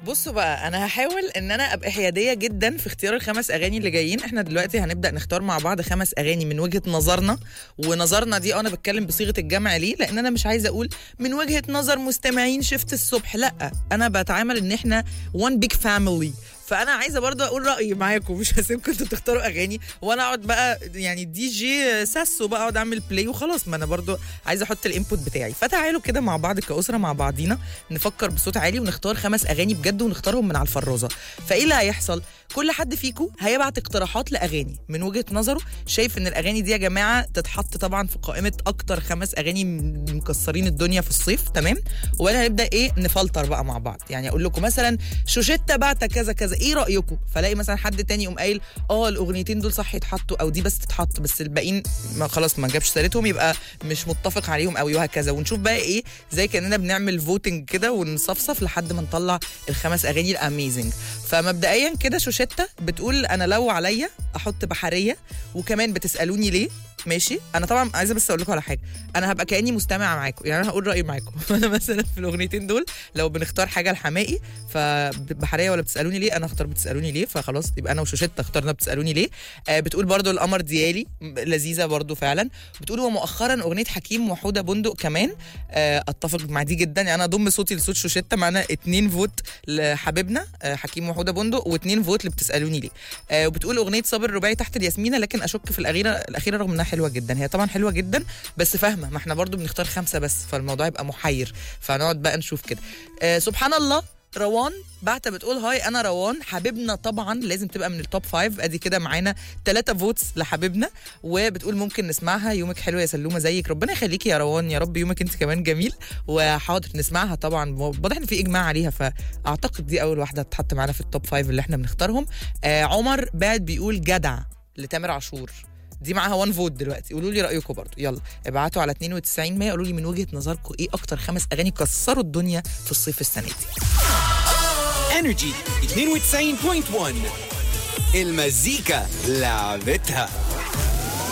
بصوا بقى انا هحاول ان انا ابقى حياديه جدا في اختيار الخمس اغاني اللي جايين احنا دلوقتي هنبدا نختار مع بعض خمس اغاني من وجهه نظرنا ونظرنا دي انا بتكلم بصيغه الجمع ليه لان انا مش عايزه اقول من وجهه نظر مستمعين شفت الصبح لا انا بتعامل ان احنا وان بيج فاميلي فانا عايزه برضه اقول رايي معاكم مش هسيبكم انتوا تختاروا اغاني وانا اقعد بقى يعني دي جي ساسو بقى اقعد اعمل بلاي وخلاص ما انا برضه عايزه احط الانبوت بتاعي فتعالوا كده مع بعض كاسره مع بعضينا نفكر بصوت عالي ونختار خمس اغاني بجد ونختارهم من على الفرازه فايه اللي هيحصل كل حد فيكم هيبعت اقتراحات لاغاني من وجهه نظره شايف ان الاغاني دي يا جماعه تتحط طبعا في قائمه اكتر خمس اغاني مكسرين الدنيا في الصيف تمام وبعدين هنبدا ايه نفلتر بقى مع بعض يعني اقول لكم مثلا شوشيتا بعت كذا كذا ايه رايكم فلاقي مثلا حد تاني يقوم قايل اه الاغنيتين دول صح يتحطوا او دي بس تتحط بس الباقيين ما خلاص ما جابش سيرتهم يبقى مش متفق عليهم قوي وهكذا ونشوف بقى ايه زي كاننا بنعمل فوتنج كده ونصفصف لحد ما نطلع الخمس اغاني الاميزنج فمبدئيا كده شوشيتا بتقول انا لو عليا احط بحريه وكمان بتسالوني ليه ماشي انا طبعا عايزه بس اقول لكم على حاجه انا هبقى كاني مستمعه معاكم يعني انا هقول رايي معاكم انا مثلا في الاغنيتين دول لو بنختار حاجه الحمائي فبحريه ولا بتسالوني ليه انا اختار بتسالوني ليه فخلاص يبقى انا وشوشيتا اخترنا بتسالوني ليه آه بتقول برضو القمر ديالي لذيذه برضو فعلا بتقول ومؤخرا اغنيه حكيم وحوده بندق كمان آه اتفق مع دي جدا يعني انا اضم صوتي لصوت شوشيتا معانا اتنين فوت لحبيبنا آه حكيم وحوده بندق واتنين فوت اللي بتسالوني ليه آه وبتقول اغنيه صابر الرباعي تحت الياسمينه لكن اشك في الاخيره الاخيره رغم انها حلوه جدا هي طبعا حلوه جدا بس فاهمه ما احنا برضو بنختار خمسه بس فالموضوع يبقى محير فنقعد بقى نشوف كده آه سبحان الله روان بعتة بتقول هاي انا روان حبيبنا طبعا لازم تبقى من التوب فايف ادي كده معانا ثلاثة فوتس لحبيبنا وبتقول ممكن نسمعها يومك حلو يا سلومه زيك ربنا يخليكي يا روان يا رب يومك انت كمان جميل وحاضر نسمعها طبعا واضح ان في اجماع عليها فاعتقد دي اول واحده هتتحط معانا في التوب فايف اللي احنا بنختارهم آه عمر بعد بيقول جدع لتامر عاشور دي معاها 1 فوت دلوقتي قولوا لي رايكم برضو يلا ابعتوا على 92 100 قولوا لي من وجهه نظركم ايه اكتر خمس اغاني كسروا الدنيا في الصيف السنه دي انرجي 92.1 المزيكا لعبتها